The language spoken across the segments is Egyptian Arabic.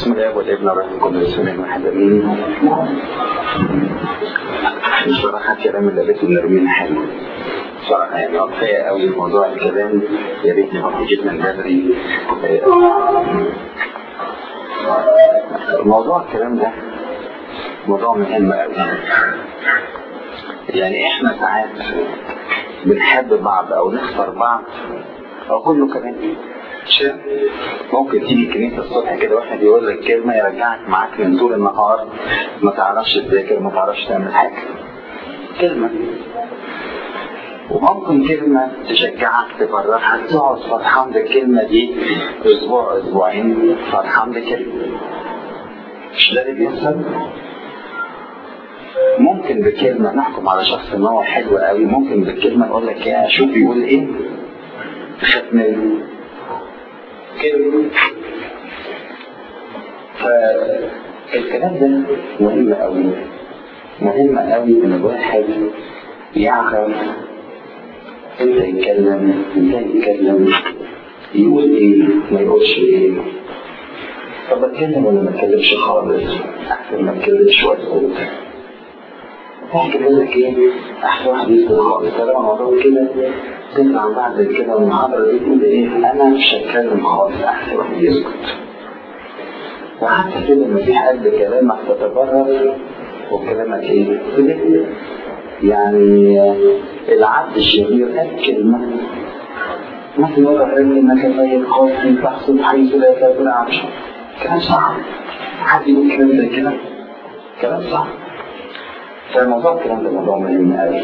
بسم الله والابن والروح القدس من واحد امين بصراحه كلام اللي قالته نرمين حلو بصراحه يعني كفايه قوي موضوع الكلام يا ريتني كنت جيت من بدري موضوع الكلام ده موضوع مهم قوي يعني احنا ساعات بنحب بعض او نخسر بعض او كله كلام عشان ممكن تيجي كنيسه الصبح كده واحد يقول لك كلمه يرجعك معاك من طول النهار ما تعرفش تذاكر ما تعرفش تعمل حاجه كلمه وممكن كلمة تشجعك تفرحك تقعد فرحان بالكلمة دي أسبوع أسبوعين فرحان بكلمة مش ده اللي بيحصل؟ ممكن بكلمة نحكم على شخص إن هو حلو قوي ممكن بالكلمة نقول لك يا شوف بيقول إيه تخاف منه كلمة فالكلام ده مهم قوي مهم قوي إن الواحد يعرف امتى يتكلم ازاي يتكلم يقول ايه ما يقولش ايه طب اتكلم ولا ما اتكلمش خالص احسن ما اتكلمش واسكت واحد يقول لك ايه احسن واحد يسكت خالص طالما الموضوع كده تطلع بعد كده من المحاضره دي تقول ايه انا مش هتكلم خالص احسن واحد يسكت وحتى كده لما في حد كلامك تتبرر وكلامك ايه؟ كده يعني العبد الشهير قال كلمة مثل وضع انك غير قاسي تحصل حيث لا تابع عرش كلام صح حد يقول كلام زي كده كلام صح فالموضوع الكلام ده موضوع مهم قوي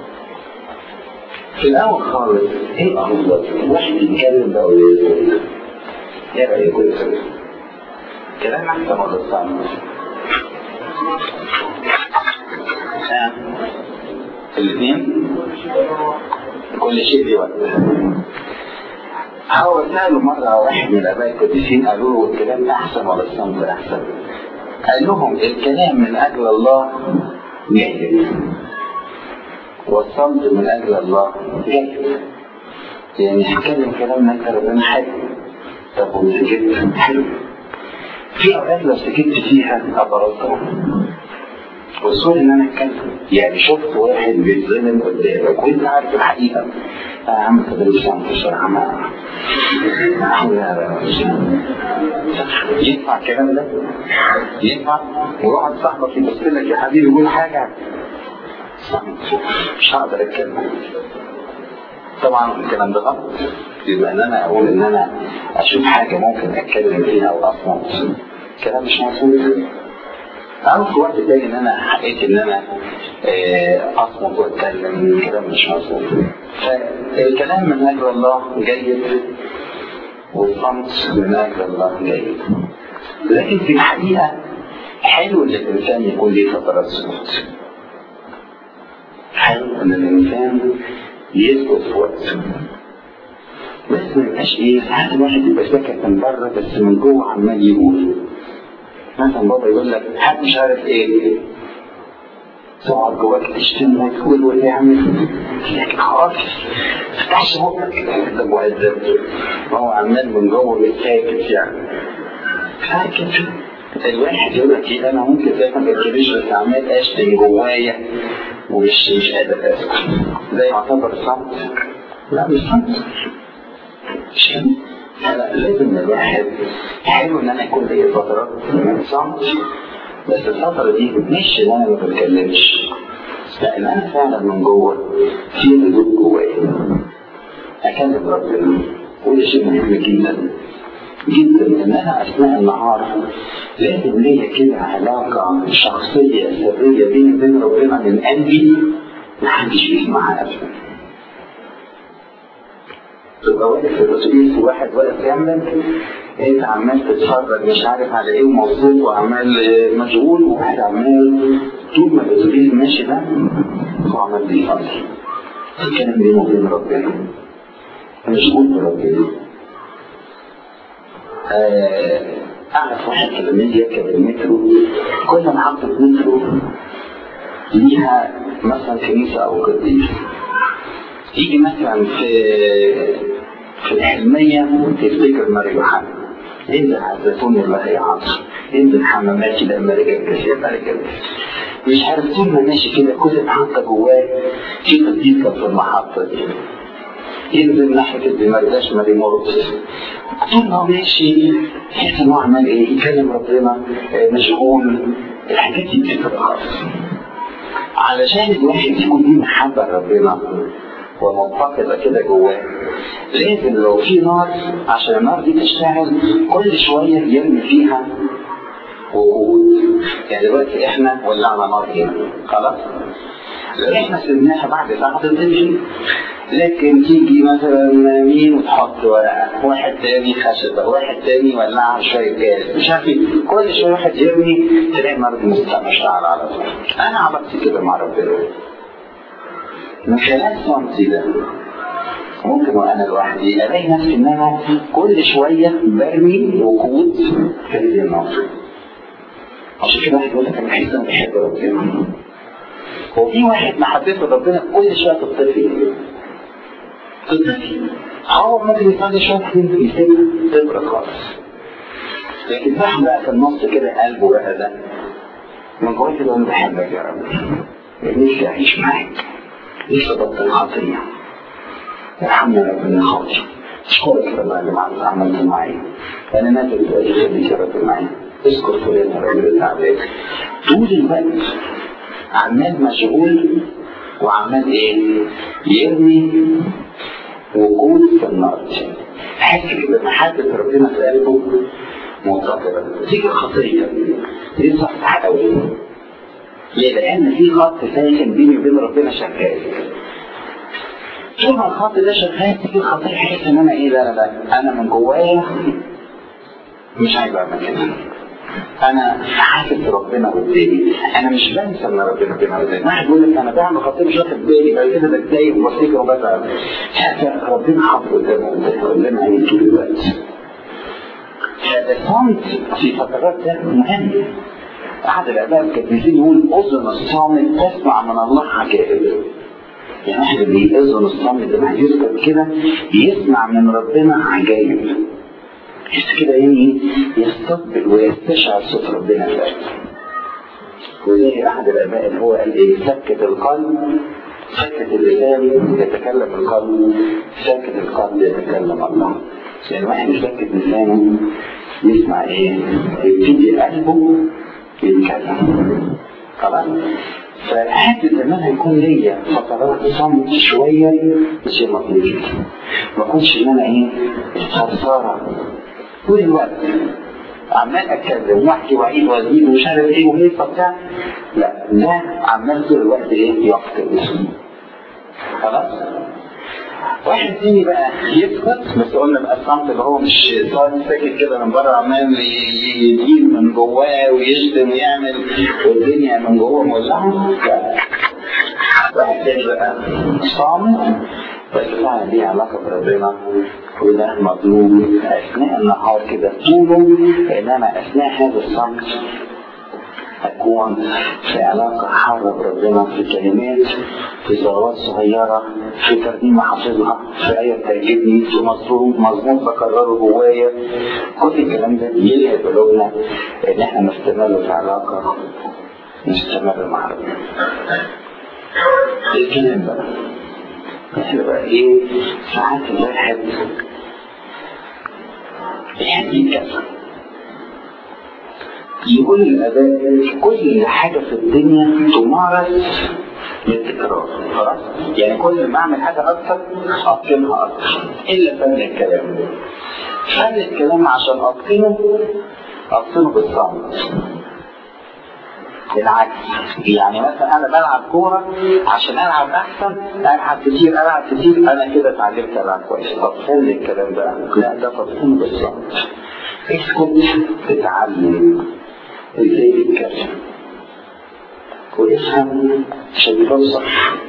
في الاول خالص ايه افضل الواحد يتكلم بقى ويسكت ايه رايكم يا كلام احسن ولا الصعب الاثنين كل شيء ليه وقت هو سألوا مرة واحد من الآباء القديسين قالوا له الكلام أحسن ولا الصمت أحسن؟ قال لهم الكلام من أجل الله جيد والصمت من أجل الله جيد يعني هتكلم كلام من أجل ربنا حلو طب وسكت حلو في أوقات لو سكت فيها أبرزها والسؤال ان انا اتكلم يعني شفت واحد بيتظلم قدامك وانت عارف الحقيقه انا عم تدرس عن بصراحه ما ينفع الكلام ده؟ ينفع؟ وواحد صاحبك يبص لك يا حبيبي يقول حاجه مش هقدر اتكلم طبعا الكلام ده غلط يبقى ان انا اقول ان انا اشوف حاجه ممكن اتكلم فيها او اصمت كلام مش مظبوط أو في وقت تاني إن أنا حقيت إن أنا أصمت وأتكلم الكلام مش مظبوط. فالكلام من أجل الله جيد والصمت من أجل الله جيد. لكن في الحقيقة حلو إن الإنسان يكون ليه فترات سكوت. حلو إن الإنسان يسكت في وقت. بس ما يبقاش إيه ساعات الواحد يبقى ساكت من بره بس من جوه عمال يقول. مثلا بابا يقول لك حد مش عارف ايه تقعد جواك تشتم وتقول وتعمل لكن خلاص ما تفتحش بقك انت مؤدب هو عمال من جوه ساكت يعني ساكت الواحد يقول لك ايه انا ممكن زي ما بتكلمش بس عمال اشتم جوايا ومش مش قادر اسكت ده يعتبر صمت لا مش صمت مش لا لازم الواحد حلو ان انا يكون لي فترات من صمت بس الفترة دي مش ان انا ما بتكلمش لان انا فعلا من جوه في هدوء جوايا اكلم ربنا وده شيء مهم جدا جدا ان انا اثناء النهار لازم ليا كده علاقة شخصية سرية بيني وبين ربنا من قلبي محدش بيسمعها ابدا تبقى واقف في الاتوبيس وواحد واقف جنبك انت عمال تتفرج مش عارف على ايه ومبسوط وعمال مشغول وواحد عمال طول ما الاتوبيس ماشي ده هو عمال بيفكر الكلام بينه وبين ربنا مشغول بربنا اعرف واحد كده يركب المترو كل محطة مترو ليها مثلا كنيسة او قديس يجي مثلا في في الحلمية تفتكر ماري يوحنا انزل على الزيتون والله يا عطر انزل حماماتي لما رجعت كثير رجعت مش عارف طول ما ماشي كده كل محطة جواه في تدقيق في المحطة دي ينزل ناحية الدمرداش ماري مورتس طول ما هو ماشي تحس ان هو عمال ايه يكلم ربنا مشغول الحاجات دي بتبقى علشان الواحد يكون ليه محبة لربنا ومنتقدة كده جواه لازم لو في نار عشان النار دي تشتغل كل شوية يرمي فيها وقود يعني دلوقتي احنا ولعنا نار هنا خلاص لو احنا سيبناها بعد ساعة تنتهي لكن تيجي مثلا مين وتحط ورقة واحد تاني خشبة واحد تاني ولعها شوية جاز مش عارف كل شوية واحد يرمي تلاقي النار دي مشتعلة على طول أنا عملت كده مع ربنا من خلال صمتي ده ممكن وانا لوحدي الاقي نفسي ان انا كل شويه برمي وقود في هذه النار عشان كده واحد يقول لك انا بحس انا بحب ربنا هو في واحد محبته ربنا كل شويه تطفي تطفي هو ممكن يصلي شويه بعدين يسيبها تبرد خالص لكن واحد بقى في النص كده قلبه بقى ده من جوه كده انا بحبك يا رب نفسي اعيش معاك نفسي ابطل خطيه ارحمني ربنا خاطر اشكرك يا رب اللي عملت معايا انا نازل دلوقتي خليك يا رب معايا اذكر فلان يا رب اللي تعبان طول الوقت عمال مشغول وعمال ايه يرمي وجود في النار حاسس بمحبة ربنا في قلبه منتظرة تيجي الخطية دي صح قوي ليه؟ لأن في خط ساكن بيني وبين ربنا شغال طول ما الخط ده شغال تيجي الخطية حاسس إن أنا إيه لا لا لا أنا من جوايا مش عايز أعمل كده انا حاسس ربنا قدامي انا مش بنسى ان ربنا ربنا قدامي واحد يقول لك انا بعمل خطير مش واخد بالي بعد كده بتضايق وبفتكر وبزعل هذا ربنا حاطط قدامه قدامي عيني طول الوقت هذا الصمت في فترات ده مهم احد الاباء الكبيرين يقول اذن الصامت تسمع من الله عجائب يعني واحد اللي اذن الصامت ده يسكت كده يسمع من ربنا عجائب يحس كده يعني يستقبل ويستشعر صوت ربنا في قلبه وزي احد الاباء اللي هو قال ايه سكت القلب سكت اللسان يتكلم القلب سكت القلب يتكلم الله يعني واحد مش سكت لسانه يسمع ايه يبتدي قلبه يتكلم خلاص فحتة ان انا يكون ليا فترات صمت شوية شيء مطلوب ما اكونش ان انا ايه صرصارة طول الوقت عمال اتكلم واحكي واعيد وازيد ومش عارف ايه وهيصه بتاع لا ده عمال طول الوقت ايه يفقد خلاص واحد تاني بقى يسكت بس قلنا بقى الصمت اللي هو مش صار ساكت كده من بره عمال يدين من جواه ويشتم ويعمل والدنيا من جوه مولعه لا واحد تاني بقى صامت بس فعلا ليه علاقة بربنا وده مطلوب أثناء النهار كده طوله إنما أثناء هذا الصمت أكون في علاقة حارة بربنا في كلمات في صلوات صغيرة في ترنيمة حافظها في آية بتعجبني في مظلوم مضمون بكرره جوايا كل الكلام ده يلهب قلوبنا إن إحنا نستمر في علاقة نستمر مع ربنا. الكلام بقى احنا بقى ايه ساعات الواحد بيحب يتكلم يقول الاباء كل حاجه في الدنيا تمارس بالتكرار خلاص يعني كل ما اعمل حاجه اكتر اتقنها اكتر الا فن الكلام فن الكلام عشان اتقنه اتقنه بالصمت بالعكس يعني مثلا انا بلعب كوره عشان العب احسن العب كتير العب كتير انا كده اتعلمت العب كويس طب فين الكلام ده؟ لا ده تفصيل بالظبط اسكت تتعلم ازاي تتكلم وافهم عشان توصل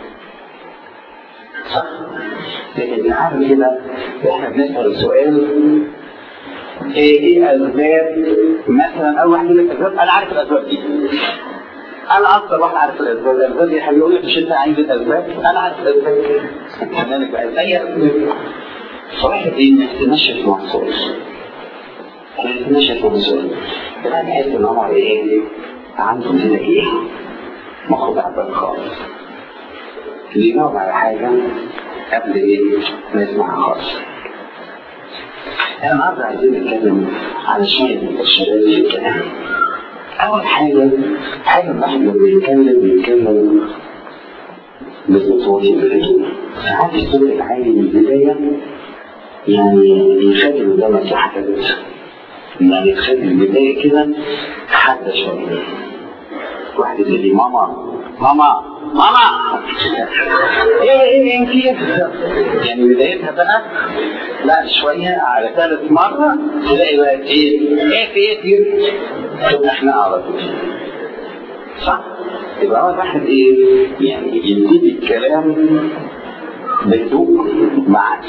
صح لكن عارف كده احنا بنسال سؤال ايه ايه اسباب مثلا اول واحد يقول لك اسباب انا عارف الاسباب دي انا اكثر واحد عارف الاسباب الاسباب دي هيقول لك مش انت عايز الاسباب انا عارف الاسباب كمان بقى اي اسباب فواحد ايه ما يستناش في محصول مش يفهم سؤال فأنا بحس إن عمر إيه عنده كده إيه مخه تعبان خالص بيجاوب على حاجة قبل إيه ما يسمعها خالص النهارده عايزين نتكلم على شوية من الشباب في الكلام أول حاجة حاجة الواحد لما بيتكلم بيتكلم بصوت الهدوء ساعات الصوت العالي من البداية يعني يخلي اللي قدامك يحتد يعني يخلي البداية كده حادة شوية واحد يقول لي ماما ماما ماما ايه ايه انت يعني بدايتها بقى لا شوية على ثالث مرة تلاقي بقى ايه ايه في ايه تبقى احنا على طول صح؟ يبقى اول واحد ايه يعني يبتدي الكلام بهدوء معاك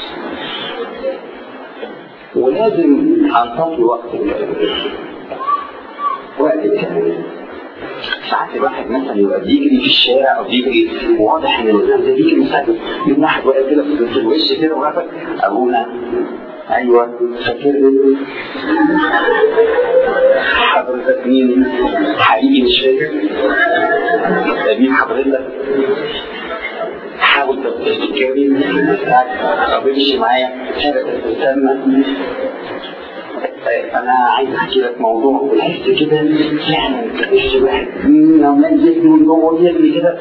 ولازم انتقي وقت الكلام وقت الكلام ساعات الواحد مثلا يبقى بيجري في الشارع او بيجري واضح ان الانسان ده بيجري مثلا يوم واحد واقف كده في الوش كده وقفك ابونا ايوه فاكرني حضرتك مين؟ حقيقي مش فاكر مين حضرتك؟ حاول تفتكرني طب امشي معايا حاجه تستنى انا عايز احكي لك موضوع بحس كده فعلا تحس الواحد عمال يجري من جوه يجري كده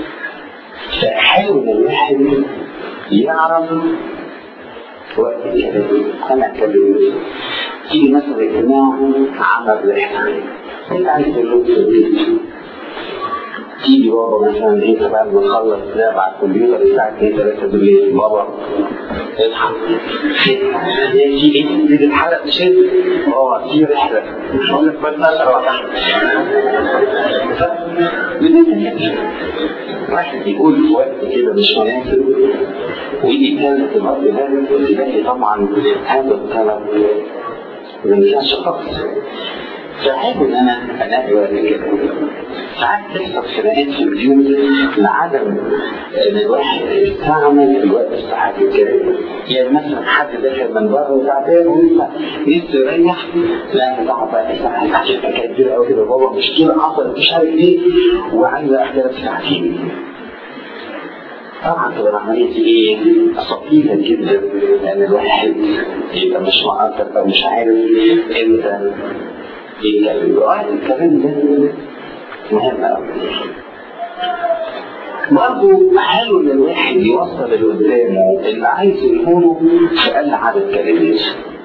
فحاول الواحد يعرف وقت الكلام انا اتكلم تيجي مثلا اجتماع عمل رحله انت عايز تقول في البيت تيجي بابا مثلا انت بعد ما تخلص لعب على الكمبيوتر الساعه 2 3 بالليل بابا اصحى يجي ايه تيجي الحلقه تشد اه في رحله مش هقول لك بس اسرع واحد يقول في وقت كده مش مناسب ويجي يتكلم في الوقت ده تلاقي طبعا هذا الطلب ما ينفعش خالص فحاول ان انا الاقي وقت كده ساعات تحصل خناقات في البيوت لعدم ان الواحد يستعمل الوقت الصح في الكلام يعني مثلا حد داخل من بره وتعبان ولسه لسه يريح لا انت تقعد بقى تسمع حاجه كبيره قوي كده بابا مشكله حصلت مش عارف ايه وعايزه احكي لك ساعتين طبعا تبقى العملية دي ايه؟ خطيرة جدا لأن الواحد يبقى مش مقدر أو مش عارف إمتى يتكلم وقت الكلام ده مهم قوي برضه حلو ان الواحد يوصل اللي قدامه اللي عايز يقوله في اقل عدد كلمات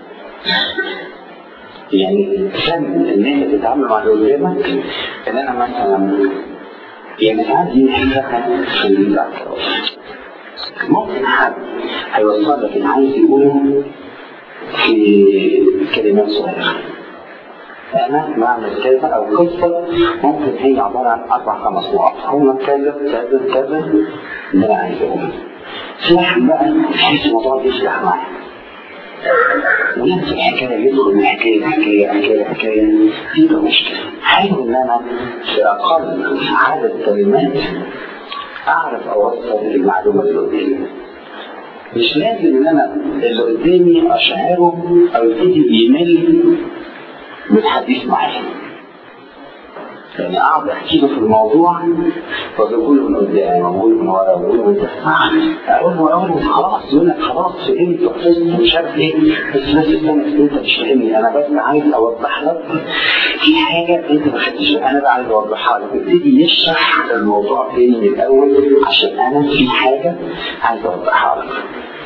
يعني فن ان انت تتعامل مع اللي قدامك ان انا مثلا يعني عندي حاجه في الاعتراف ممكن حد هيوصل لك اللي عايز يقوله في كلمات صغيره انا بعمل كذا او قصه ممكن هي عباره عن اربع خمس نقط هم كذا كذا كذا ده انا عايز اقوله في واحد بقى تحس الموضوع بيفتح معاه ونفس الحكايه يدخل من حكايه لحكايه حكايه لحكايه دي مشكله حلو ان انا في اقل عدد كلمات اعرف اوصل المعلومه اللي قدامي مش لازم ان انا اللي قدامي اشعره او يبتدي يمل بالحديث معايا يعني اقعد احكي له في الموضوع فبقول له من قدام وبقول من ورا وبقول له انت اقول له اقول له خلاص يقول لك خلاص فهمت وحفظت مش عارف ايه بس بس استنى انت مش فاهمني انا بس عايز اوضح لك في حاجه انت ما خدتش انا بقى عايز اوضحها لك ابتدي يشرح الموضوع تاني من الاول عشان انا في حاجه عايز اوضحها لك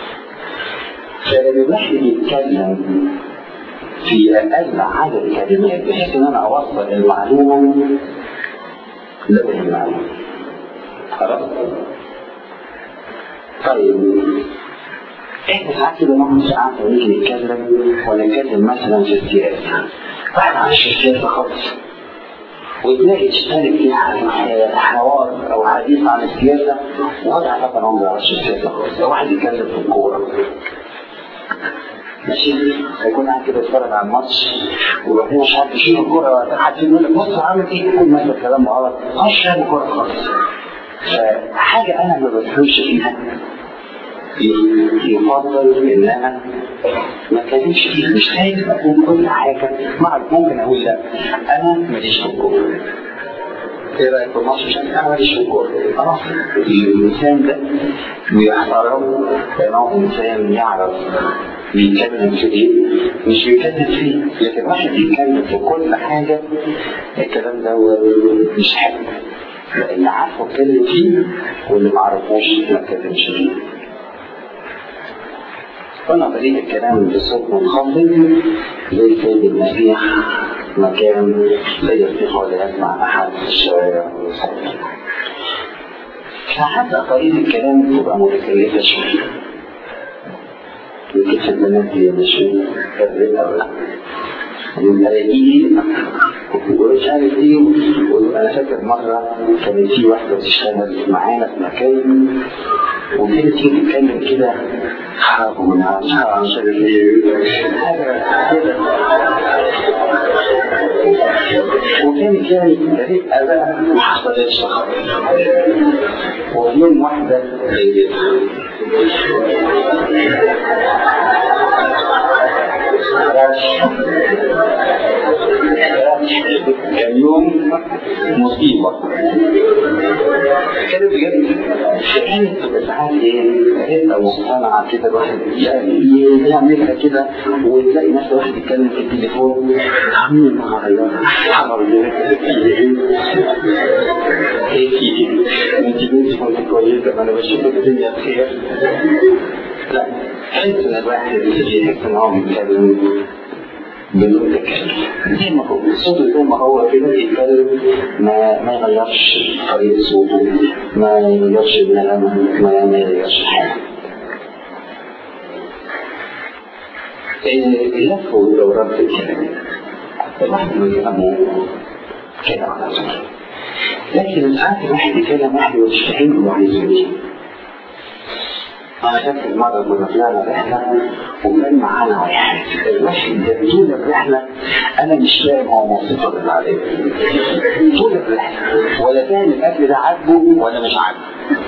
فلما الواحد يتكلم في أقل عدد كلمات بحيث إن أنا أوصل المعلومة لدى المعلومة خلاص؟ طيب احنا ساعات كده نقعد ساعات ونيجي نتكلم ونتكلم مثلا في السياسة واحد عايش في السياسة خالص وتلاقي تشترك في حوار او حديث عن السياسة وضع طبعا عمره عايش في السياسة خالص لو واحد يتكلم في الكورة ماشي هيكون قاعد كده يتفرج على الماتش وبعدين مش عارف يشوف الكوره حد يقول لك بص عامل ايه يقول مثلا كلام غلط مش فاهم الكوره خالص فحاجه انا ما بفهمش فيها يفضل ان انا ما اتكلمش فيه مش خايف اقول كل حاجه مع ممكن اقول لا انا ماليش في الكوره ايه رايك في مصر عشان انا ماليش في الكوره خلاص الانسان ده بيحترم لانه انسان يعرف بيتكلم في ايه مش بيتكلم فيه لكن واحد بيتكلم في كل حاجه الكلام ده مش حلو لان عارفه اتكلم فيه واللي ما عرفوش ما اتكلمش فيه قلنا طريقة الكلام بصوت منخفض زي سيد المسيح مكان لا يصيح ولا يسمع أحد في الشوارع والمساجد فحتى طريقة الكلام تبقى متكلفة شوية يمكن في البنات هي مش كذبة ولا الملايين ومش عارف ايه وانا فاكر مره كانت في واحده بتشتغل معانا في مكان وكانت تيجي تتكلم كده حاجه مش عارف ايه حاجه وكانت يعني رقه بقى ما حصلتش خالص وفي يوم واحده كان يوم مصيبة كانت بجد كانت تبقى ساعات ايه تبقى مقتنعة كده الواحد يعني يعملها كده وتلاقي نفس واحد يتكلم في التليفون عامل معايا حمر ايه في ايه؟ انت بنتي كنت كويسة ما انا بشوف الدنيا بخير لا حس ان الواحد يحس ان هو بيتكلم بدون تكليف زي ما هو صوته زي ما هو كده بيتكلم ما ما يغيرش طريقة صوته ما يغيرش النغمة ما ما يغيرش حاجة اللف والدوران في الكلام الواحد من كلامه كده على طول لكن ساعات الواحد يتكلم واحد مش فاهم هو عايز ايه أنا فاكر مرة كنا طلعنا رحلة وكان معانا واحد الواحد ده طول الرحلة أنا مش فاهم هو موصفه ولا عليه طول الرحلة ولا فاهم الأكل ده عاجبه ولا مش عاجبه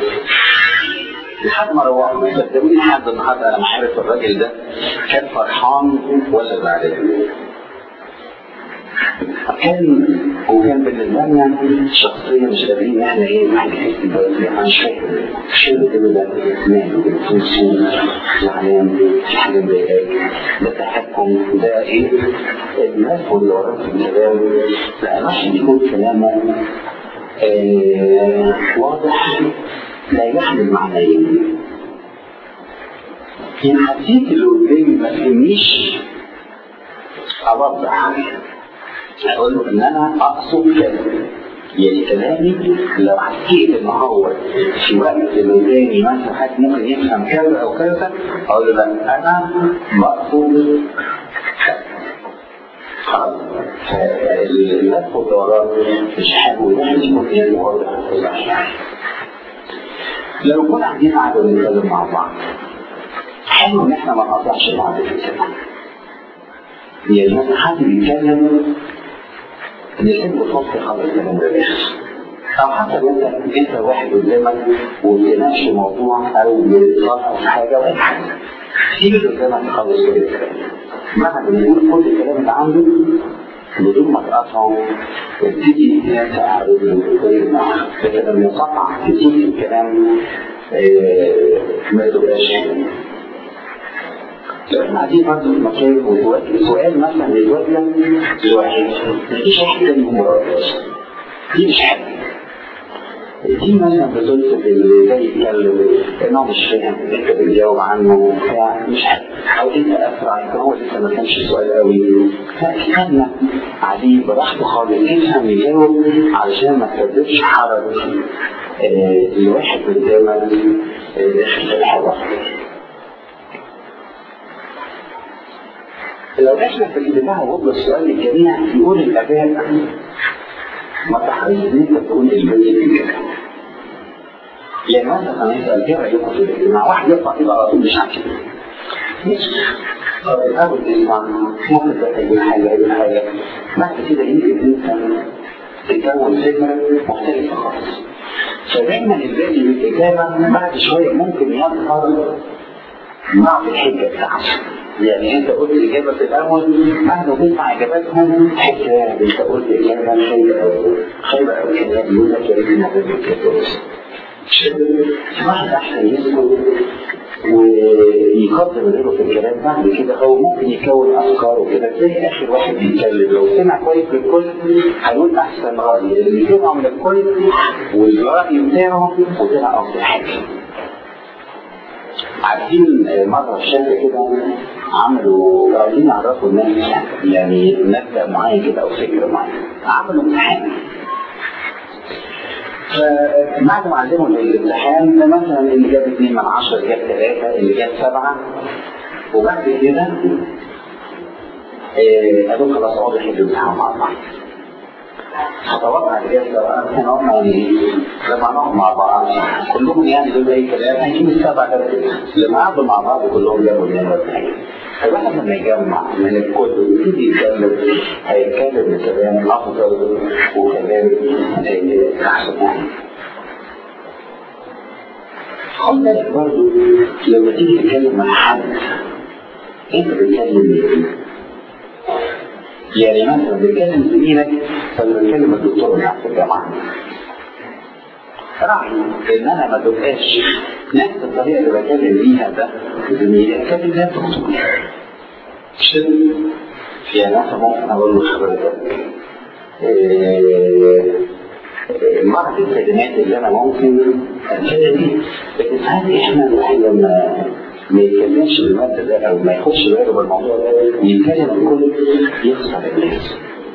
لحد ما روحنا صدقوني لحد النهارده انا ما عارف الراجل ده كان فرحان ولا زعلان كان وكان بالنسبه لنا شخصيه مش قادرين احنا ايه نحس دلوقتي انا مش فاهم شو كده ده ماله فلسون زعلان في حاجه مضايقاك ده تحكم ده ايه الناس واللي وراك في الكلام لا الواحد يكون كلامه آه واضح لا يحمل معنيين إن حسيت اللي قدامي ما فهمنيش أوضح أقول له إن أنا أقصد كذا يعني كلامي لو حسيت إن هو في وقت اللي قدامي مثلا حد ممكن يفهم كذا أو كذا أقول له لا أنا بقصد خلاص اللف والدوران مش حلو يعني يكون واضح لو كنا قاعدين قاعدة بنتكلم مع بعض حلو ان احنا ما نقطعش بعض في الكلام يعني مثلا حد بيتكلم نحب نفصل خالص الكلام ده او حتى لو انت انت واحد قدامك وبتناقش موضوع او بتصرف في حاجه واضحك سيب اللي قدامك يخلص كل الكلام معنى بنقول كل الكلام اللي عنده بدون ما تقطعه تبتدي تعرض له معه لكن لما تقطع كتير في الكلام ما تبقاش لو احنا قاعدين برضه في مكان وتواجه سؤال مثلا بيتوجه لواحد مفيش واحد تاني مباراه دي مش حاجه دي مثلا بتوصف اللي جاي يتكلم انه مش فاهم انت بتجاوب عنه بتاع مش حاجه او انت اسرع انت هو لسه ما كانش سؤال قوي فاستنى عليه براحته خالص افهم يجاوب علشان ما تسببش حرج آه الواحد قدامك داخل في الحوار لو احنا في البدايه وضع السؤال للجميع يقول الاباء ما تحرص ان انت تكون البيت في الكلام يعني مثلا هنسال ايه رايكم في الاجتماع واحد يطلع كده على طول مش عارف طب الاول تسمع ممكن تقول حاجه يقول حاجه بعد كده يمكن انت تكون فكره مختلفه خالص فدايما الباقي بالإجابة بعد شوية ممكن يظهر ضعف الحجة بتاعته يعني انت قلت اجابه في الاول بعد ما تسمع اجاباتهم تحس انت قلت اجابه خايبه قوي خايبه قوي كان يقول لك يا ريت ما تتكلمش الواحد احسن يسكت ويقدم غيره في الكلام بعد كده هو ممكن يكون افكاره كده زي اخر واحد بيتكلم لو سمع كويس للكل هيقول احسن راي اللي سمعه من الكل والراي بتاعه وطلع افضل حاجه عارفين مرة في شركة كده عملوا عايزين يعرفوا الناس يعني مبدأ معين كده أو فكرة معين عملوا امتحان فبعد ما علموا الامتحان مثلا اللي جاب اثنين من عشرة جاب ثلاثة اللي جاب سبعة وبعد كده قالوا خلاص اقعدوا حلوا الامتحان مع بعض خطوات على الجهاز بقى احنا قلنا يعني لما نقعد مع بعض كلهم يعني دول اي كلام هنجيب السبع ده لما قعدوا مع بعض كلهم جابوا النمرة بتاعتهم الواحد لما يجمع من الكل ويبتدي يتكلم هيتكلم بكلام افضل وكلام احسن يعني خد بالك برضه لما تيجي تتكلم مع حد انت بتتكلم مين؟ يعني مثلا بتكلم زميلك فلما بتكلم الدكتور بتاع في الجامعه راعي ان انا ما تبقاش نفس الطريقه اللي بكلم بيها ده زميلي اكلم بيها الدكتور مش كده؟ يعني مثلا ممكن اقول له حضرتك بعض الكلمات اللي انا ممكن اتكلم لكن ساعات احنا الواحد لما ما يتكلمش بالمادة ده أو ما ياخدش باله بالموضوع ده يتكلم الكل يخسر الناس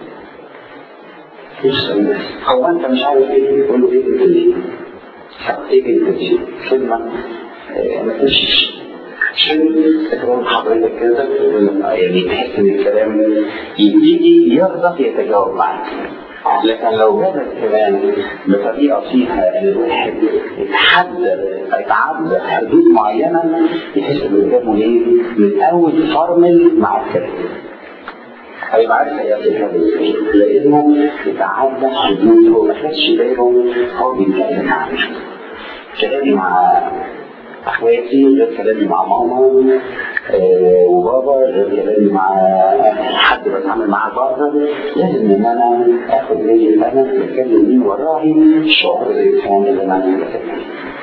يخسر الناس هو أنت مش عارف إيه تقول له إيه أنت ليه؟ إيه أنت ليه؟ كلمة ما تمشيش تكرار حضرتك كده يعني تحس ان الكلام يجي يرضى يتجاوب معاك لكن لو جاب الكلام بطريقة فيها ان الواحد يتحدد يتعدى حدود معينة يحس ان قدامه ايه من اول فرمل مع الكلام هيبقى عارف هيقفل هذا ازاي لانه يتعدى حدود هو ما خدش باله هو بيتكلم عنه كلامي مع اخواتي غير كلامي مع ماما آه وبابا غير كلامي مع حد بتعامل معاه بره لازم ان انا اخد بالي ان انا بتكلم مين وراي شعور الانسان اللي انا بتكلم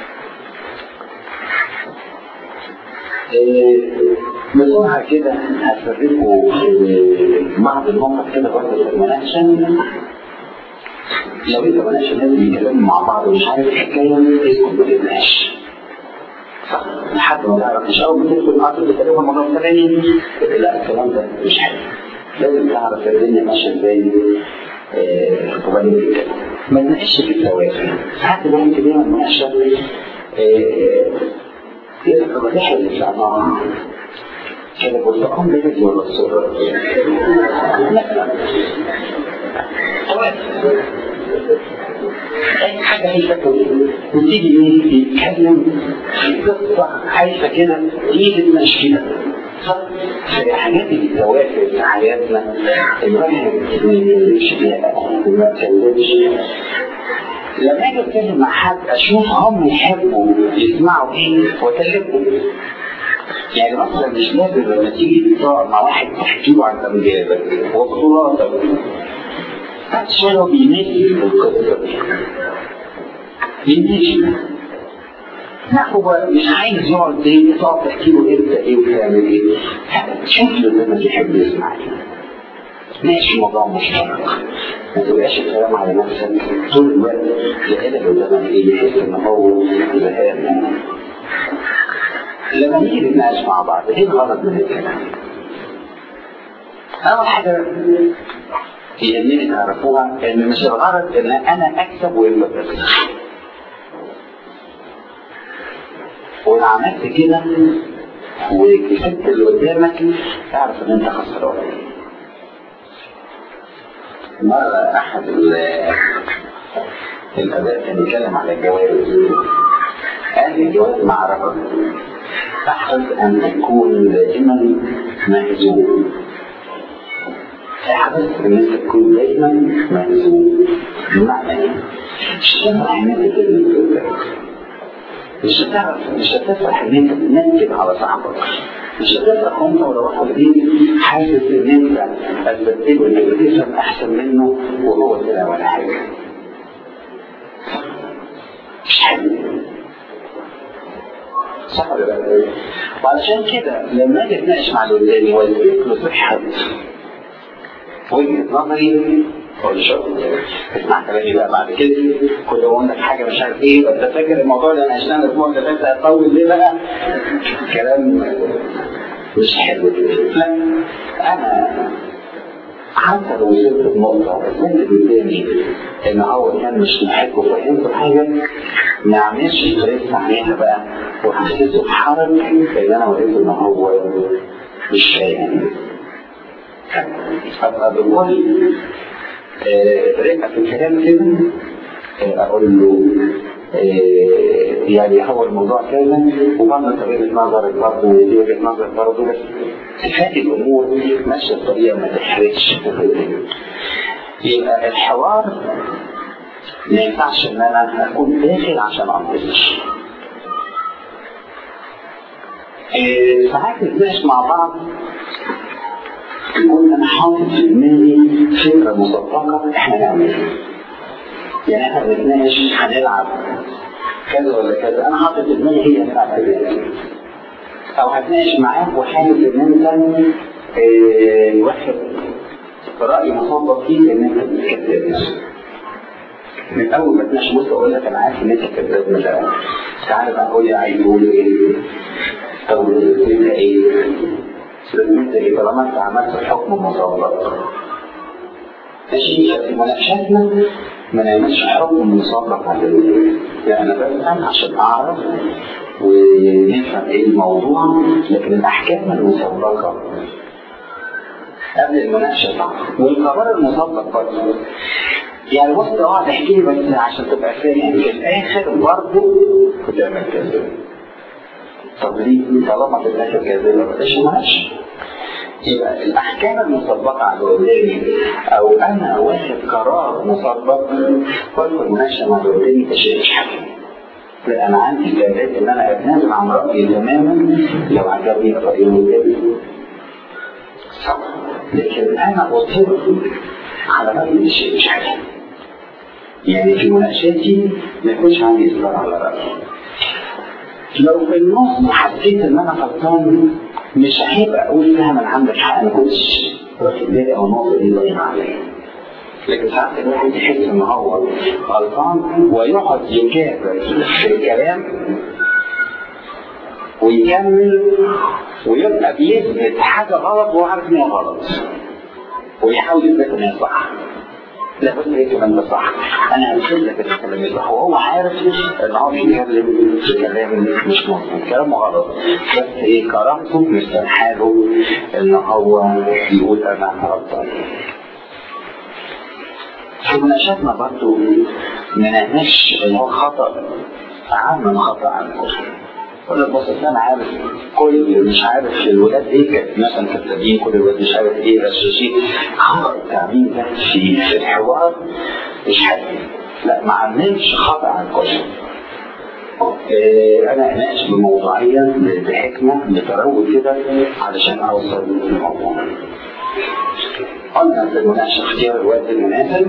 بسرعة كده هسرقكم بعض النقط كده برضه في المناقشة لو انت مناقشة ناس بيتكلموا مع بعض ومش عارف الحكاية اسكت ما تبقاش لحد ما تعرف مش اول ما تدخل معاك تتكلم الموضوع الفلاني لا الكلام ده مش حلو لازم تعرف الدنيا ماشيه ازاي وبعدين تتكلم ما تناقش في التوافه ساعات الواحد كده دايما مناقشه كده مفاتيح الاستعمار كده البرتقال بيجي ولا الصورة؟ لا اي حاجه هايفه وتيجي ايه يتكلم في قصه هايفه كده تيجي تمشي كده في حاجات التوافه في حياتنا الواحد ما يتكلمش فيها ما يتكلمش لما اجي اتكلم مع حد اشوف هم يحبوا يسمعوا ايه واكلمهم يعني مثلا مش لازم لما تيجي تقعد مع واحد تحكي له عن امجادك وبطولاتك بعد شوية هو بينادي القصة دي بينادي لا هو مش عايز يقعد زي تقعد تحكي له انت ايه وتعمل ايه شوف له لما يحب يسمع ايه ماشي موضوع مشترك ما تبقاش الكلام على نفسك طول الوقت لان اللي قدامك ايه يحس ان هو زهقان لما نيجي نتناقش مع بعض ايه الغرض من الكلام؟ اول حاجه يهمني تعرفوها ان مش الغرض ان انا اكسب وانت تخسر ولو عملت كده وكسبت اللي قدامك اعرف ان انت خسران مرة أحد الآباء كان يتكلم على الجواز قال الجواز معركة تحرص أن تكون دائما مهزوم احرص ان انت تكون دايما مهزوم بمعنى ايه؟ مش هتفرح ان انت تبني مش هتعرف مش هتفرح ان انت تنكد على صاحبك مش هتفرح وانت وروحت البيت حاسس ان انت اثبتت له انك بتفهم احسن منه وهو طلع ولا حاجه مش حلو صح ولا لا؟ وعلشان كده لما اجي اتناقش مع اللي قدامي واثبت له صحه وجهه نظري اقول شوف اسمع كلامي بقى بعد كده كل ما اقول لك حاجه مش عارف ايه انت فاكر الموضوع اللي انا عشناه الاسبوع اللي فات هيطول ليه بقى؟ كلام مش حلو كده لا انا حتى لو وصلت لنقطة اللي قدامي إن هو كان مش محب وفهمت حاجة ما اعملش ستريس عليها بقى وحسيته بحرج إن أنا وريته إن هو مش فاهم أبقى بقول طريقة في الكلام كده أقول له يعني هو الموضوع كذا وبرضه طريقة نظرك برضه دي وجهة نظرك برضه بس تخلي الأمور ماشية بطريقة ما تحرجش يبقى الحوار ما ينفعش إن أنا أكون داخل عشان أنقذ ساعات نتناقش مع بعض يقول انا حاطط في دماغي فكره مسبقه احنا نعملها يعني احنا بنتناقش هنلعب كذا ولا كذا انا حاطط في دماغي هي هنلعب كذا او هتناقش معاك وحاسس ان انت اه واخد راي مسبق فيك ان انت بتكذب من اول ما تناقش بص اقول لك انا عارف ان انت كذاب من الاول تعالى بقى قول لي عايز تقول ايه طب انت ايه لازم انت ايه طالما انت عملت الحكم مسبق ماشي في مناقشاتنا ما نعملش حكم مسبق على يعني انا بسال عشان اعرف ونفهم ايه الموضوع لكن الاحكام المسبقه قبل المناقشه صح والقرار المسبق برضه يعني بص اقعد احكي لي بس عشان تبقى فاهم في الاخر برضه بتعمل كذا طب ليه طالما في الاخر كذا ما بقاش مناقشه يبقى الاحكام المسبقه على قدامي او انا واخد قرار مسبق بدخل مناقشه مع اللي قدامي تشيء مش حاجه لا انا عندي استعداد ان انا اتنازل عن رايي تماما لو عجبني الراي اللي قدامي صح لكن انا اصر على رايي تشيء مش حاجه يعني في مناقشاتي ما يكونش عندي اصرار على رايي لو في النص حسيت ان انا غلطان مش هيبقى اقول فيها من عندك حق انا كنتش واخد بالي او النقطه دي ضايعه عليا لكن ساعات الواحد يحس ان هو غلطان ويقعد يكابر في الكلام ويكمل ويبقى بيثبت حاجه غلط وهو عارف ان هي غلط ويحاول يثبت ان هي صح لا بس هي كمان ده صح انا هنشيل لك الكلام صح وهو عارف ان هو بيتكلم في كلام مش مظبوط كلامه غلط بس ايه كرامته مش حاله ان هو يقول انا غلطان في مناقشاتنا برضه ما نعملش اللي هو خطا اعم من خطا عن الكفر كل بص انا عارف كل مش عارف الولاد ايه كانت مثلا كتابين كل الولاد مش عارف ايه غشاشين خطا التعميم ده في في الحوار مش حقيقي لا ما عملش خطا عن الكفر إيه انا اناقش بموضوعيه بحكمه بتروي كده علشان اوصل للموضوع قلنا في المناقشه اختيار الوقت المناسب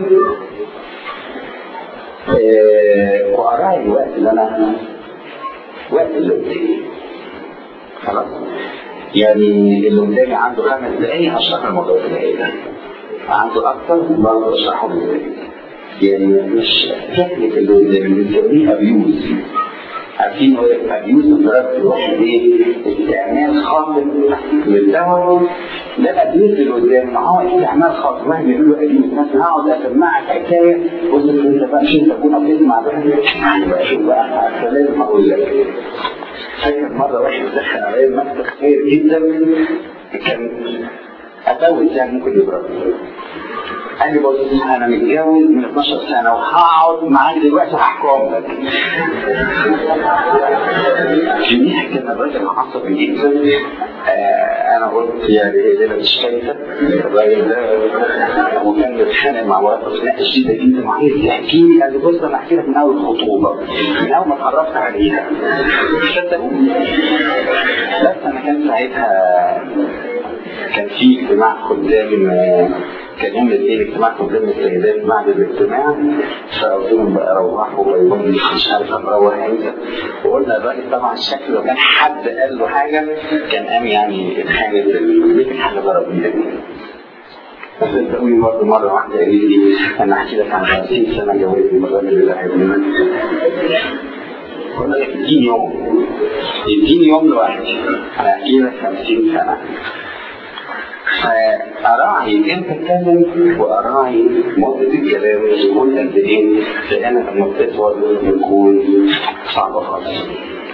إيه واراعي الوقت اللي انا وقت اللي قدامي خلاص يعني اللي قدامي عنده خمس دقايق هشرح الموضوع في دقايق عنده اكتر برضه اشرحه ازاي يعني مش تكنيك اللي قدامي بنسميه ابيوز عارفين هو ابيوز بطريقه الواحد ايه استعمال خاطئ للدواء ده الابيوز اللي قدام هو استعمال خاطئ واحد بيقول له ابيوز مثلا هقعد اسمعك حكايه بص انت بقى مش انت تكون بتسمع ده يعني بقى شوف بقى لازم اقول لك فاكر مره واحد دخل عليا المكتب خير جدا كان اتوت يعني ممكن يضرب قال لي بص انا متجوز من 12 سنه وهقعد معاك دلوقتي هحكم لك جميع كان الراجل عصبي جدا آه انا قلت يعني هي ليله مش كويسه الراجل ده وكان بيتخانق مع مراته خناقه شديده جدا وعايز يحكي لي قال لي بص انا احكي لك من اول الخطوبه من اول ما اتعرفت عليها صدقوني بس انا كان ساعتها كان في اجتماع خدام كان يوم الاثنين اجتماع قدام السيدات بعد الاجتماع فقلت لهم بقى روحوا بيقول لي مش عارف هنروح امتى وقلنا الراجل طبعا شكله كان حد قال له حاجه كان قام يعني اتخانق البيت حاجه ضرب بيها بس تقولي برضه مرة واحدة قالت لي أنا أحكي لك عن 50 سنة جوازي من الراجل اللي هيبني قلنا لك اديني يوم اديني يوم لوحدي أنا أحكي لك 50 سنة فأراعي امتى اتكلم وأراعي مدة الكلام يكون قد إيه لأن لما بتطول بيكون صعب خالص.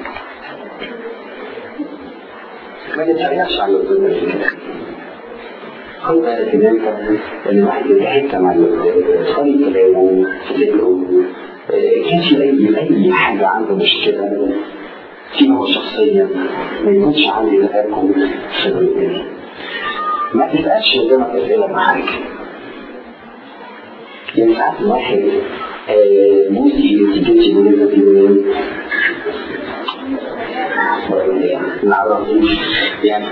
ما تتريقش على اللي قدامك خد بالك ان انت ان الواحد يتحكم على اللي قدامك طريقة كلامه فكره كان في اي اي حاجة عنده مشكلة فيه هو شخصيا ما يكونش عندي تهكم في الرجال ما تسألش قدامك أسئلة معاك يعني ساعات الواحد بوسي تيجي تقول لك نعرف يعني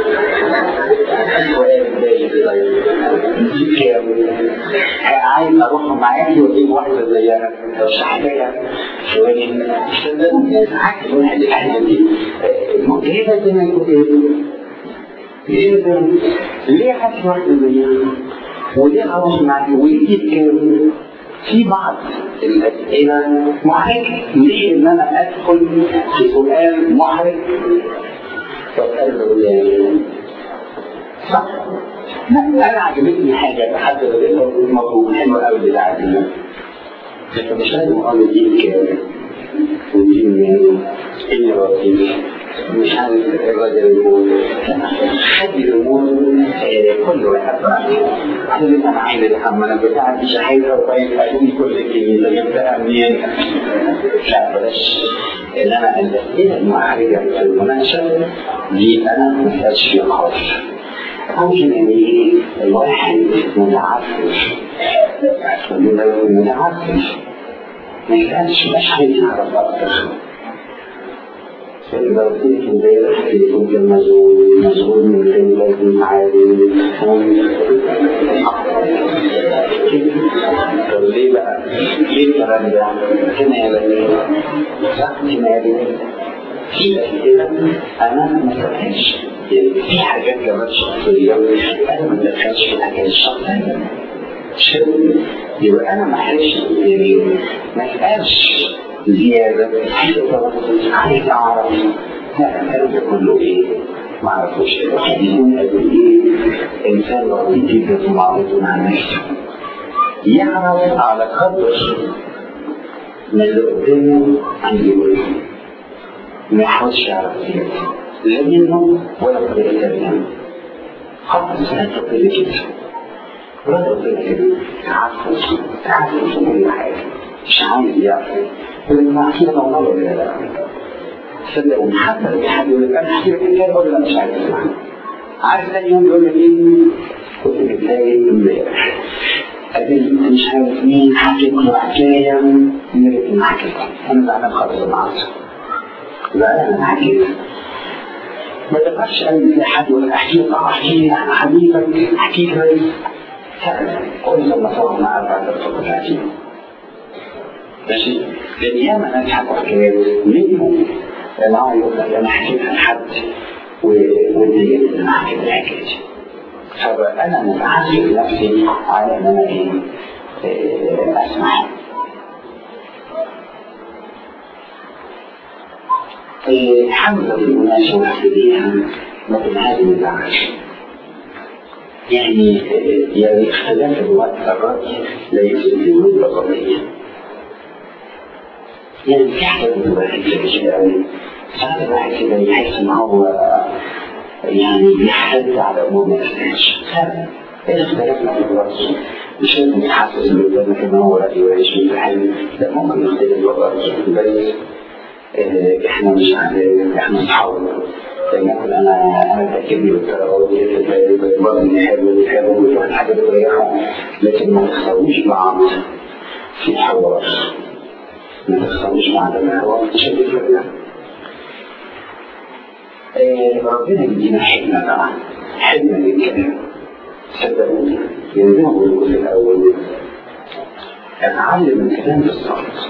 عايز اروح معاكي واجيب واحده زيها مش حكايه شويه صدقوني ساعات الواحد الحاجه دي مجهده زي ما يقول ايه ليه حاسس واحده زيها وليه اروح معاكي وليه يتكلم في بعض الأسئلة محرجة ليه إن أنا أدخل في سؤال محرج وأسأل قدامي صح؟ لا أنا عجبتني حاجة لحد ما لقيتها مطلوب حلوة قوي بتاعتي لكن مش لازم أقول دي كام ودي منين إيه رصيد مش عارف الراجل يموت حد يموت كل واحد راجل عشان انا عايز الحمام بتاعتي شحيره وبقيت ادوني كل الكنيسه جبتها منين؟ لا بلاش ان انا الاسئله المحرجه في المناقشه دي انا ما بسالش فيها خالص ممكن ان ايه الواحد متعفف متعفف ما يسالش مش عايز يعرف اكتر فإذا قلت لك امبارح التليفون كان مشغول مشغول من فين لازم عادي طب ليه بقى؟ ليه الكلام ده؟ هنا يا بني صح هنا يا بني في أسئلة أنا ما سألتهاش يعني في حاجات كمان شخصية أنا ما دخلتش في الحاجات الشخصية يبقى أنا ما حدش يعني ما اسألش زيادة عايز أعرف لا الكلام ده كله إيه؟ ما أعرفوش الواحد يكون قد إيه إنسان لطيف جدا في معاملته مع نفسه يعرف على قدر من اللي قدامه عنده يقول ما يحاولش يعرف زيادة لا منه ولا بطريقة تانية خلاص أنت كده كده ولا قلت كده تعرف تعرف في كل حاجة مش عايز يعرف لما احكي لك والله ولا لا صدقوني حتى لو حد يقول لك انا احكي لك حكايه ولا لا مش عايز اسمع عارف ثاني يوم يقول لك ايه كنت متضايق امبارح قابلت مش عارف مين حكيت له حكايه مرت ما حكيتها انا زعلان خالص النهارده زعلان انا حكيتها ما تقدرش اي حد يقول لك احكي لك اه احكي لي انا حبيبك احكي لك فعلا قول لما صار معاك بعد الفتره احكي ماشي لان ياما ناس حكوا حكايات منهم ان هو يقول لك انا حكيتها لحد واتضايقت ان انا حكيت الحكايه دي فبقى انا متعذب نفسي على ان انا ايه اسمع حملة المناقشة والحديث مثل هذه الدعوة يعني يعني اختلاف الوقت الرأي لا يفسد المدة قضية يعني في حاجة الواحد كده قوي ساعات الواحد كده يحس ان هو يعني بيحتد على امور ما تحتاجش اذا اختلفنا في الرأي مش لازم تحسس اللي قدامك ان هو رأي وعيش في حلم لا ممكن يختلف الرأي بس آه، احنا مش عارف احنا اصحاب مثلا انا انا تاكدني بالتراوح برضه بيحبوا بيحبوا وتروح حاجه بتريحهم لكن ما تخسروش بعض في حوار ما تخسروش بعض الحوار مش هتفرق ربنا يدينا حكمة بقى حكمة للكلام صدقوني يعني زي ما بقول في الأول اتعلم الكلام بالصمت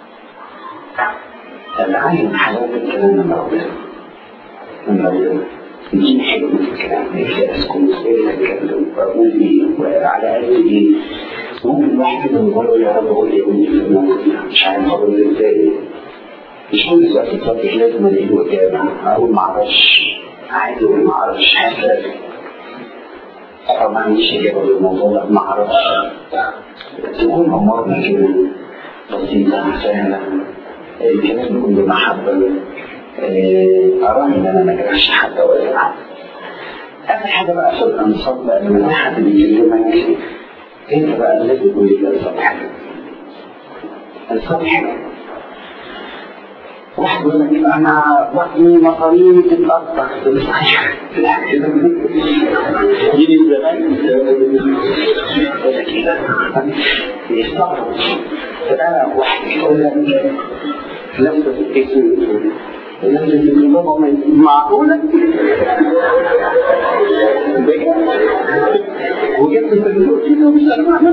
اتعلم حلاوة الكلام من ربنا من ربنا دي حكمة الكلام ازاي اسكن ازاي اتكلم واقول ايه وعلى قد ايه ممكن واحد كده مجرد يا رب اقول ايه في الموقف ده مش عارف اقول ازاي مش كل وقت تصدق لازم الاقي له اجابه اقول ما اعرفش عايز اقول ما اعرفش حاسس او ما عنديش اجابه للموضوع ده ما اعرفش تكون امورنا كده بسيطه سهله الكلام يكون بمحبه أراني إن أنا ما أجرحش حد ولا أزعل. آخر حاجة بقى في الأنصات بقى لما حد بيكلمك أنت بقى لازم تقول لي الأنصات حاجة. الأنصات حاجة. واحد يقول لك أنا بطني مصاريني تتقطع صحيح يجي الزمان يستغرب فأنا واحد يقول لك نفس الاسم معقولة؟ وجبت الصندوق كده مش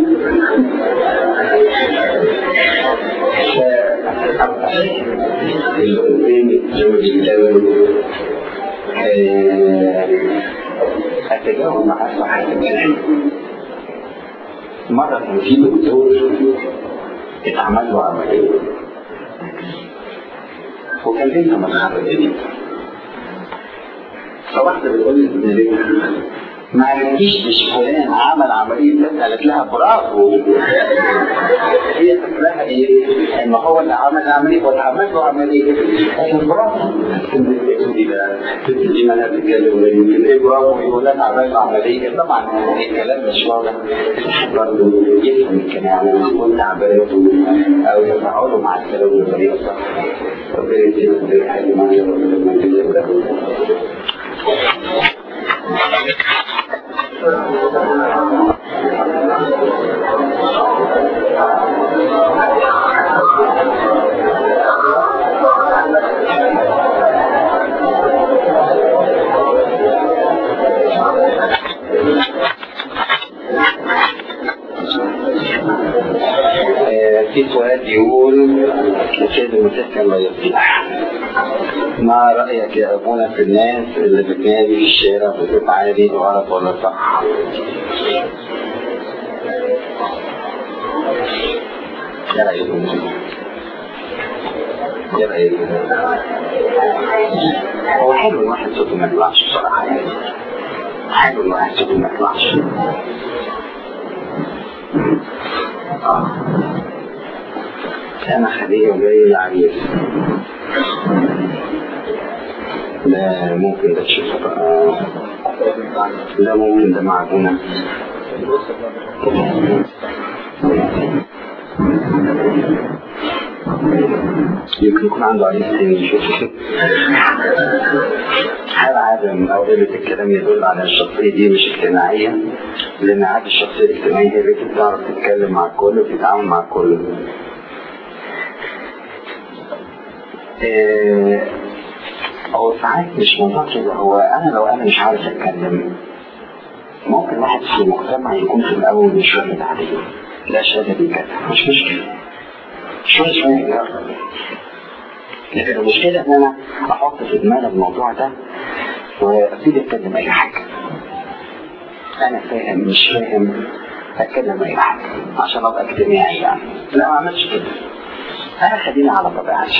اللي قدامي لما بيتكلم اتجاوب معاه صح مرة كان في دكتور اتعمل له عملية وكان لسه متخرج جديد فواحدة بتقول لي ابن بنتها ما عرفتيش مش فلان عمل عملية بس قالت لها برافو هي فاكراها ايه؟ ان هو اللي عمل العملية ولا عمل له عملية قالت برافو دي بقى دي ما انا بتتكلم يمكن ايه برافو يقول لك عمل له عملية طبعا الكلام مش واضح برضه يفهم الكلام ويكون تعبان او يتفاعلوا مع الكلام بطريقة صح ربنا يدينا كل حاجة ما يرضى في سؤال يقول السيد المسيح لا يصيح ما رأيك يا أبونا في الناس اللي بتنادي في الشارع بصوت عالي غلط ولا صح؟ ايه رأيكم؟ ايه رأيكم؟ هو حلو الواحد صوته ما يطلعش بصراحة يعني حلو الواحد صوته ما يطلعش أنا خديجة وجاي العريس ده ممكن ده تشوفه بقى ده ممكن ده معجونة يمكن يكون عنده عريس تاني يشوف هل عدم أو قلة الكلام يدل على الشخصية دي مش اجتماعية لأن عادة الشخصية الاجتماعية هي اللي بتعرف تتكلم مع الكل وتتعامل مع الكل إيه هو ساعات مش موضوع كده هو انا لو انا مش عارف اتكلم ممكن واحد في المجتمع يكون في الاول مش واخد عليه لا شهاده بيكتب مش مشكله شويه شويه يجرب لكن المشكله ان انا احط في دماغي الموضوع ده وابتدي اتكلم اي حاجه انا فاهم مش فاهم اتكلم اي حاجه عشان ابقى اجتماعي يعني لا ما اعملش كده انا خليني على طبيعتي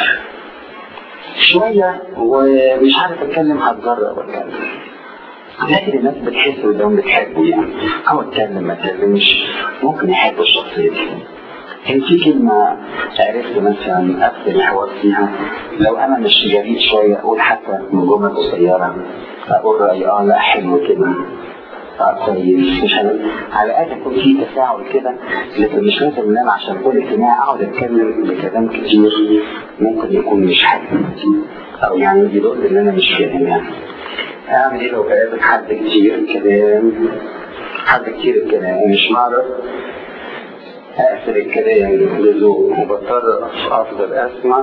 شوية ومش عارف اتكلم هتجرب اتكلم لكن الناس بتحس انهم بتحبوا يعني او اتكلم ما اتكلمش ممكن يحبوا الشخصية دي كان في كلمة عرفت مثلا أقفل الحوار فيها لو أنا مش جريء شوية أقول حتى من جمل قصيرة أقول رأيي آه لا حلو كده اه كويس مش هن- على الاقل يكون في تفاعل كده لكن مش لازم ان انا عشان كل اجتماع اقعد اتكلم بكلام كتير ممكن يكون مش حلو او يعني يدل ان انا مش فاهم يعني اعمل ايه لو بقابل حد كتير الكلام حد كتير الكلام ومش معرف اقفل الكلام بذوق وبضطر افضل اسمع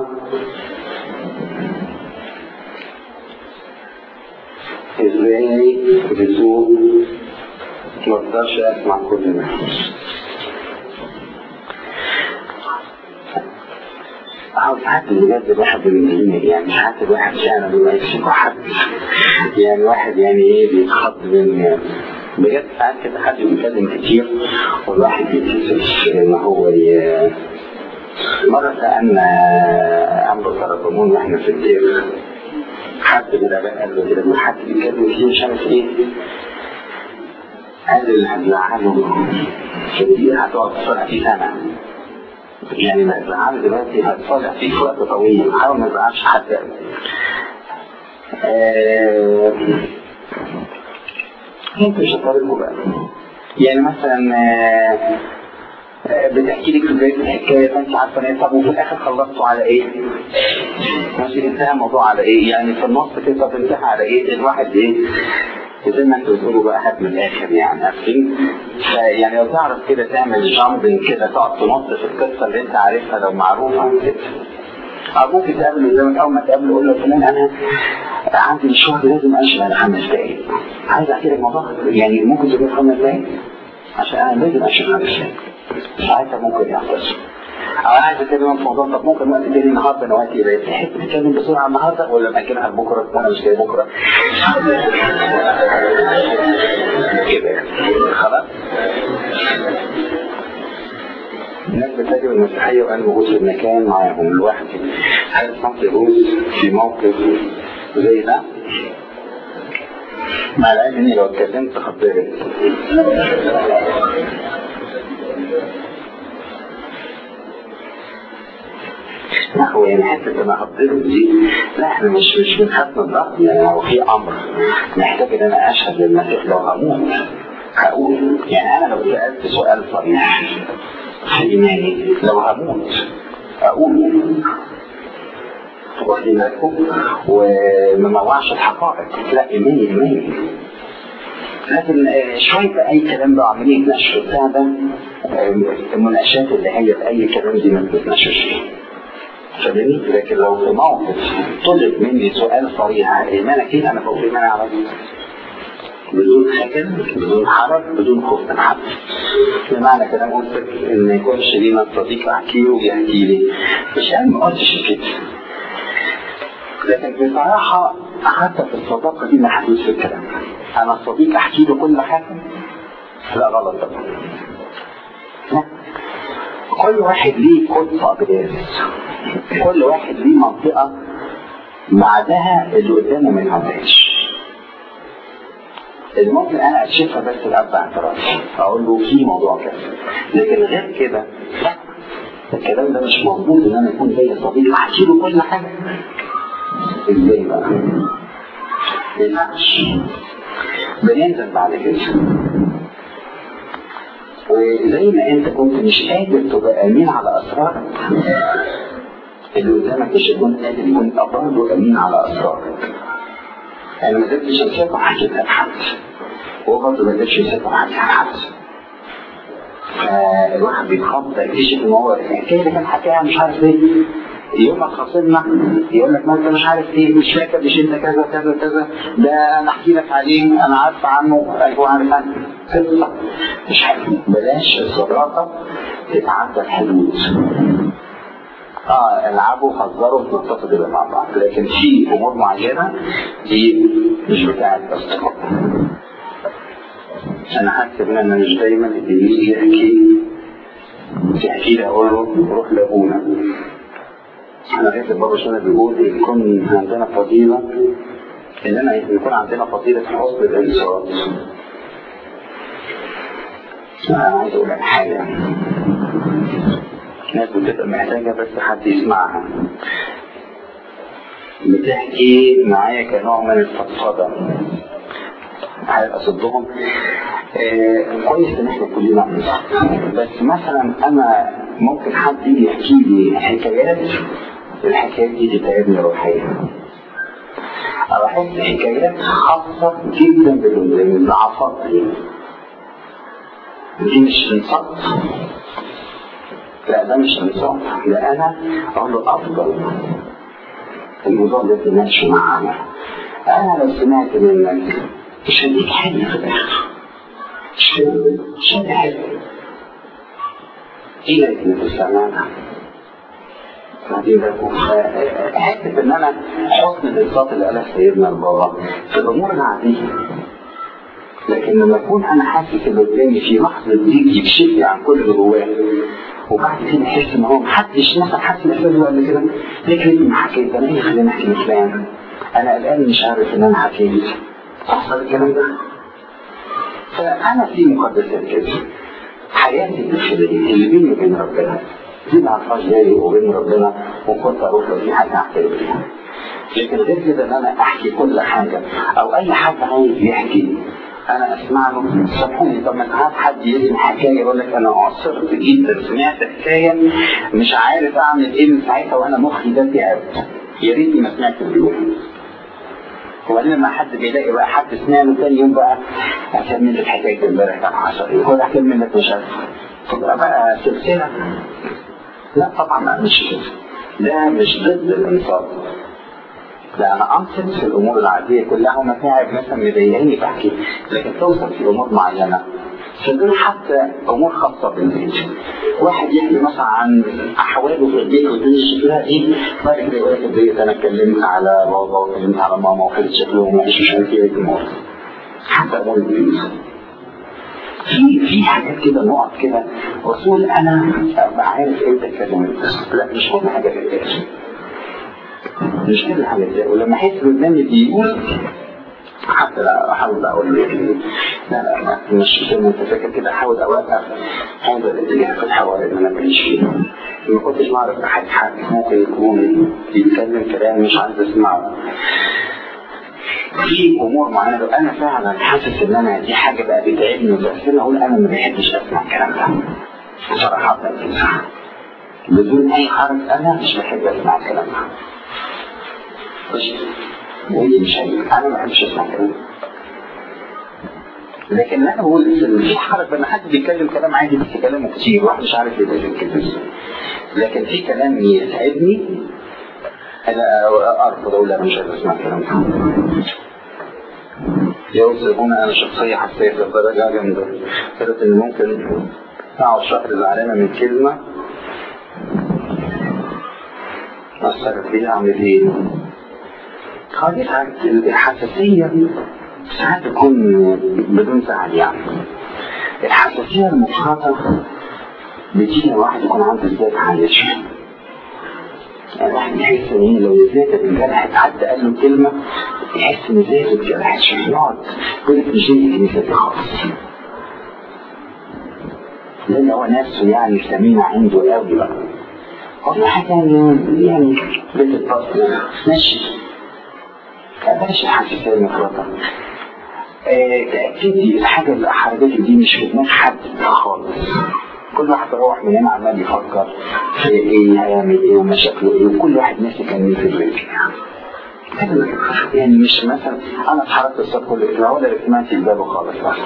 ازاي بذوق ما اقدرش اسمع كل ده أو ساعات بجد الواحد بيمتلني يعني ساعات الواحد فعلا ما يمسك حد يعني واحد يعني ايه بيتخض من يعني بجد ساعات كده حد بيتكلم كتير والواحد بيتكسف ان هو ي... مرة سألنا عمرو طرابون واحنا في الدير حد من الآباء قال له كده لما حد بيتكلم كتير مش عارف ايه قال اللي هتزعله في الدقيقة هتقعد تصلح فيه سنة يعني ما تزعل دلوقتي هتصالح فيه في وقت طويل حاول ما تزعلش حد آه، انت مش هتطالبه بقى يعني مثلا آه، آه، بتحكي لك في بداية الحكاية فانت عارفة ان هي طب وفي الاخر خلصتوا على ايه؟ ماشي انتهى الموضوع على ايه؟ يعني في النص كده طب انتهى على ايه؟ الواحد ايه؟ زي ما انتوا بتقولوا بقى هات من الاخر يعني عارفين فيعني لو تعرف كده تعمل جامبنج كده تقعد تنط في القصه اللي انت عارفها لو معروفه كده او ممكن تقابله قدامك اول ما تقابله قول له فلان انا عندي مشوار لازم امشي بعد خمس دقايق عايز احكي لك موضوع يعني ممكن تجيب خمس دقايق عشان انا لازم امشي خمس دقايق ساعتها ممكن يحدث او انا عايز اتكلم في موضوع طب ممكن وقت تاني النهارده انا وقتي قليل تحب تتكلم بسرعه النهارده ولا ناجلها لبكره وانا مش جاي بكره كده يعني. خلاص الناس بتهاجم المسيحية وأنا موجود في المكان معاهم لوحدي هل صمت يجوز في موقف زي ده؟ مع العلم إني لو اتكلمت خطيرت لا هو يعني حته انا هتضرب دي لا احنا مش مش بنخاف من الضغط يعني هو في امر محتاج ان انا اشهد للمسيح لو هموت هقول يعني انا لو سالت سؤال صريح في ايماني لو هموت اقول واخدين بالكم وما موعش الحقائق لا ايماني ايماني لكن آه، شوية أي كلام بقى عملية نشر بتاع ده آه، المناقشات اللي هي في أي كلام دي ما بتتنشرش فيها فاهمني؟ لكن لو في موقف طلب مني سؤال صريح ايمانك ايه انا بقول ايماني على طول. بدون خجل بدون حرج بدون خوف من حد بمعنى كلام قلت لك ان يكونش لينا صديق احكي له ويحكي لي مش انا ما قلتش كده لكن بصراحة حتى في الصداقة دي ما حدوش في الكلام أنا الصديق أحكي له كل حاجة لا غلط طبعا لا. كل واحد ليه كود أقداس كل واحد ليه منطقة بعدها اللي قدامه ما يعدهاش الممكن انا اكشفها بس الاب اعتراف اقول له في موضوع كذا لكن غير كده لا الكلام ده مش موجود ان انا اكون زي صديق احكي له كل حاجه ازاي بقى؟ ما ينفعش بننزل بعد كده وزي ما انت كنت مش قادر تبقى امين على اسرارك اللي قدامك مش هيكون قادر يكون برضه امين على اسرارك انا ما قدرتش امسكه حكيتها لحد هو برضه ما قدرش يمسكه حكيتها لحد فالواحد بيتخض يكتشف ان هو الحكايه اللي كان حكاها مش عارف ايه يوم ما خاصمنا يقول لك ما انت مش عارف ايه مش فاكر مش انت كذا كذا كذا ده انا احكي لك عليه انا عارف عنه ايوه عارف عنه قصه مش حلو بلاش الصداقه تتعدى الحدود اه العبوا هزروا اتنططوا كده مع بعض لكن في امور معينه دي مش بتاعت اصدقاء انا حاسس ان انا مش دايما اللي يجي يحكي يحكي لي اقول له روح لابونا انا فاكر بابا شنو بيقول يكون عندنا فضيله اننا يكون عندنا فضيله حسن الانصات انا عايز اقول لك حاجه ناس بتبقى محتاجة بس حد يسمعها بتحكي معايا كنوع من الفضفضة اصدهم آه كويس ان احنا كلنا ننصح بس مثلا انا ممكن حد يجي يحكي لي حكايات الحكايات دي تتعبني روحيا أو أحس حكايات خاصة جدا بالضعفات دي دي مش انصاف لا ده مش انصاف ده أنا أقول له أفضل الموضوع ده تناقشه معانا أنا لو سمعت منك مش هديك حاجة في الآخر مش مش هديك حاجة إيه لكن تسمعنا حته ان انا حسن الانصات اللي قالها سيدنا البابا في الامور العاديه لكن لما اكون انا حاسس ان قدامي في لحظه ضيق يكشفني عن كل اللي جواه وبعد كده احس ان هو محدش مثلا حاسس الاحساس ده قبل كده لكن انت ما حكيت انا ايه خليني احكي الكلام انا قلقان مش عارف ان انا حكيت تحصل الكلام ده فانا في مقدسات كده حياتي الداخليه اللي بيني وبين ربنا دي ما عرفهاش بيني وبين ربنا وكنت اروح له في حاجه اعترف بيها لكن غير كده ان انا احكي كل حاجه او اي حد عايز يحكي انا اسمع له سامحوني طب ما ساعات حد يسمع حكايه يقول لك انا عصرت جدا سمعت حكايه مش عارف اعمل ايه من ساعتها وانا مخي ده تعب يا ريتني ما سمعت اليوم وبعدين لما حد بيلاقي بقى حد سمع له تاني يوم بقى اكمل لك حكايه امبارح كان حصل ايه هو اكمل لك مش عارف تبقى بقى سلسله لا طبعا ما مش كده ده مش ضد الانصاف لا انا انصت في الامور العاديه كلها ومتاعب مثلا مضايقاني بحكي لكن توصل في امور معينه فدول حتى امور خاصه بالبيت واحد يحكي مثلا عن احواله في البيت والدنيا شكلها ايه بعد كده يقول لك البيت انا اتكلمت على بابا واتكلمت على ماما وكانت شكلهم وحش مش عارف ايه الامور حتى امور البيت في في حاجات كده نقط كده رسول انا ابقى عارف امتى اتكلم لا مش كل حاجه تتقال مش كل حاجه تتقال ولما احس قدامي بيقول حتى لا احاول اقول له لا لا لا مش زي ما انت فاكر كده احاول اوقف هذا الاتجاه في الحوار اللي انا بعيش فيه ما كنتش بعرف احد حد ممكن يكون بيتكلم كلام مش عايز اسمعه في امور معينه لو انا فعلا حاسس ان انا دي حاجه بقى بتعبني وتاثرني اقول انا ما بحبش اسمع الكلام ده صراحه بدون اي حرج انا مش بحب اسمع الكلام ده مش ودي مش هي انا ما بحبش اسمع الكلام ده لكن انا بقول في حرج لما حد بيتكلم كلام عادي بس كلامه كتير واحد مش عارف يتكلم كده لكن في كلام يتعبني انا ارفض اقول انا مش عايز اسمع الكلام ده يوصفون انا شخصيه حساسه لدرجه جامده قلت ان ممكن اقعد شهر زعلانه من كلمه اثرت فيها اعمل ايه؟ خليت الحساسيه ساعات تكون بدون زعل يعني الحساسيه المفرطه بتيجي لما واحد يكون عنده ازداد عاليه شويه يعني الواحد يحس ان ايه لو ازاي اتجرحت حد قال له كلمه يحس ان ازاي اتجرحت شويه يقعد يقول لك مش دي الكنيسه دي خالص لان هو نفسه يعني ثمين عنده قوي بقى كل حاجه يعني يعني بتتبسط ماشي بلاش الحساسيه المفرطه آه تاكدي الحاجه اللي حرجتك دي مش في دماغ حد خالص كل واحد روح من هنا عمال يفكر في ايه هيعمل ايه ومشاكله ايه وكل واحد ماسك كان في الرجل يعني مش مثلا انا اتحركت الصف كل اجتماع ولا الاجتماع في باله خالص بس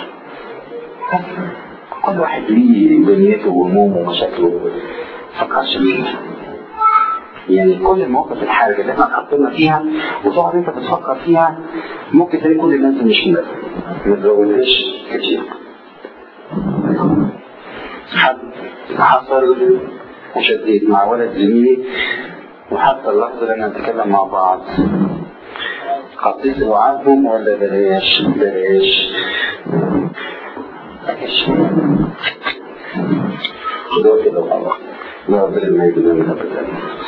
كل واحد ليه دنيته وهمومه ومشاكله ما فكرش فيها يعني كل المواقف الحرجة اللي احنا اتحطينا فيها وتقعد انت تفكر فيها ممكن تلاقي كل الناس مش كده ما تزودهاش كتير حد حصل وشديت مع ولد زميلي وحتى اللحظة اللي انا نتكلم مع بعض قضيت وعدهم ولا بلاش بلاش بلاش خدوها كده وخلاص لا ربنا ما يجي لنا ابدا